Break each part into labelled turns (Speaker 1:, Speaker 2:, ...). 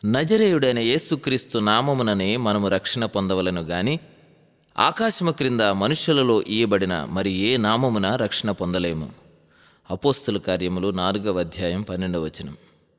Speaker 1: నజరేయుడైన యేసుక్రీస్తు నామముననే మనము రక్షణ పొందవలను గాని ఆకాశము క్రింద మనుష్యులలో ఇయ్యబడిన మరి ఏ నామమున రక్షణ పొందలేము అపోస్తుల కార్యములు నాలుగవ అధ్యాయం పన్నెండవ వచనం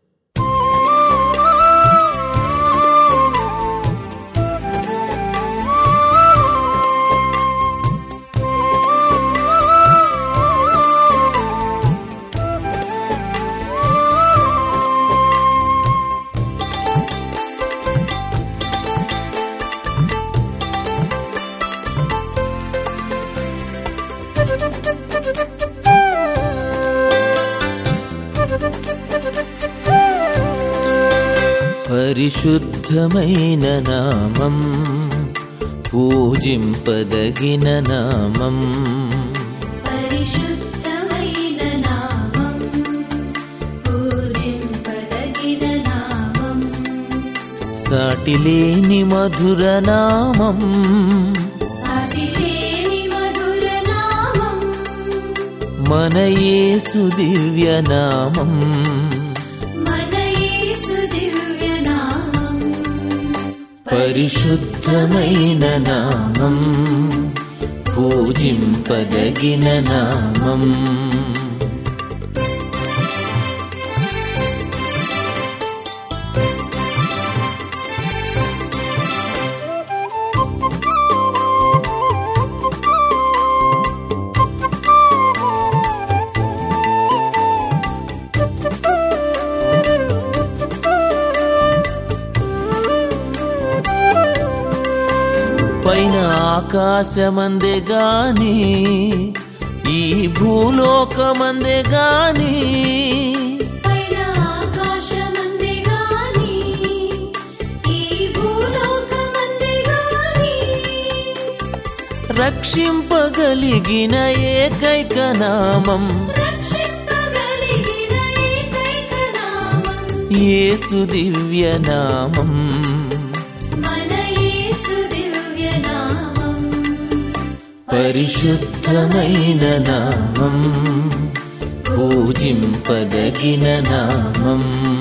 Speaker 1: పరిశుద్ధమైన నామం పూజింపదగిన నామం
Speaker 2: పరిశుద్ధమైన నామం పూజింపదగిన నామం
Speaker 1: సాటిలేని మధుర నామం
Speaker 2: సాటిలేని మధుర నామం
Speaker 1: మన యేసు దివ్య నామం
Speaker 2: మన యేసు దివ్య నామం
Speaker 1: పరిశుద్ధమైన నామం పూజింపదగిన నామం పైన ఆకాశమందే గాని ఈ భూలోకమందే గాని
Speaker 2: పైన ఆకాశమందే గాని ఈ భూలోకమందే గాని
Speaker 1: రక్షింపగలిగిన ఏకైక నామం
Speaker 2: రక్షింపగలిగిన ఏకైక నామం
Speaker 1: యేసు దివ్య నామం
Speaker 2: మన యేసు దివ్య నామం
Speaker 1: పరిశుద్ధమైన నామం పూజింపదగిన నామం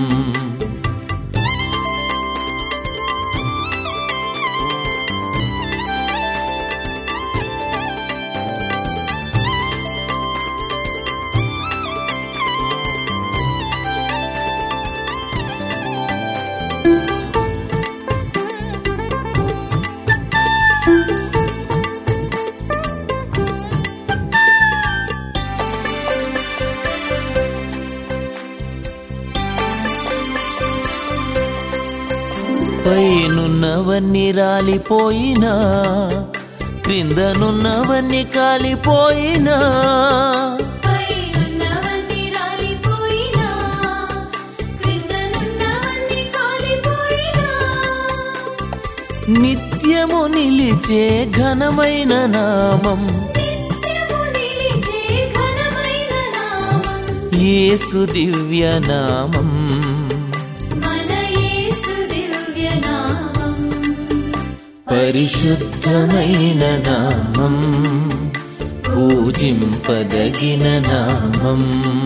Speaker 1: పైనున్నవన్నీ రాలిపోయినా క్రిందనున్నవన్నీ కాలిపోయినా
Speaker 2: పైనున్నవన్నీ రాలిపోయినా క్రిందనున్నవన్నీ కాలిపోయినా
Speaker 1: నిత్యము నిలిచే ఘనమైన నామం
Speaker 2: నిత్యము నిలిచే ఘనమైన నామం
Speaker 1: యేసు దివ్య నామం
Speaker 2: మన యేసు దివ్య నామం
Speaker 1: పరిశుద్ధమైన నామం పూజింపదగిన నామం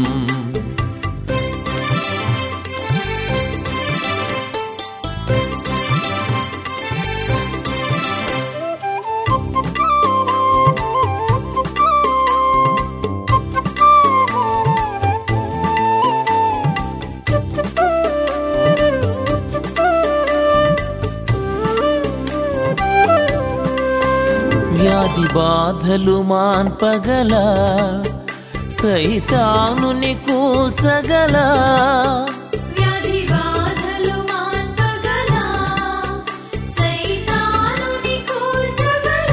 Speaker 1: వ్యాధి బాధలు మాన్పగల సైతానుని కూల్చగల
Speaker 2: వ్యాధి బాధలు మాన్పగల సైతానుని కూల్చగల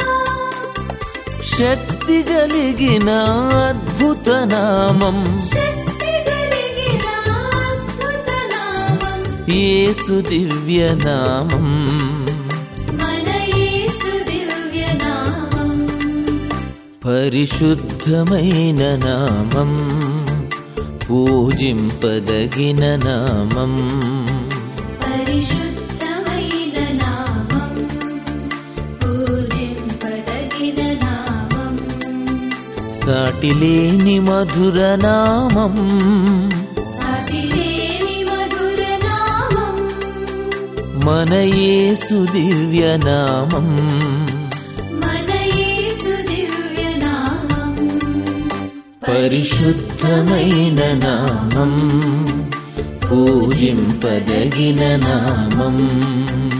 Speaker 1: శక్తి కలిగిన అద్భుత నామం
Speaker 2: శక్తి కలిగిన అద్భుత నామం
Speaker 1: యేసు దివ్య నామం
Speaker 2: మన యేసు దివ్య నామం
Speaker 1: పరిశుద్ధమైన నామం పూజింపదగిన నామం
Speaker 2: పరిశుద్ధమైన నామం పూజింపదగిన నామం
Speaker 1: సాటిలేని మధుర నామం
Speaker 2: సాటిలేని మధుర నామం
Speaker 1: మన యేసు దివ్యనామం
Speaker 2: మన యేసు దివ్యనామం
Speaker 1: పరిశుద్ధమైన నామం పూజింపదగిన నామం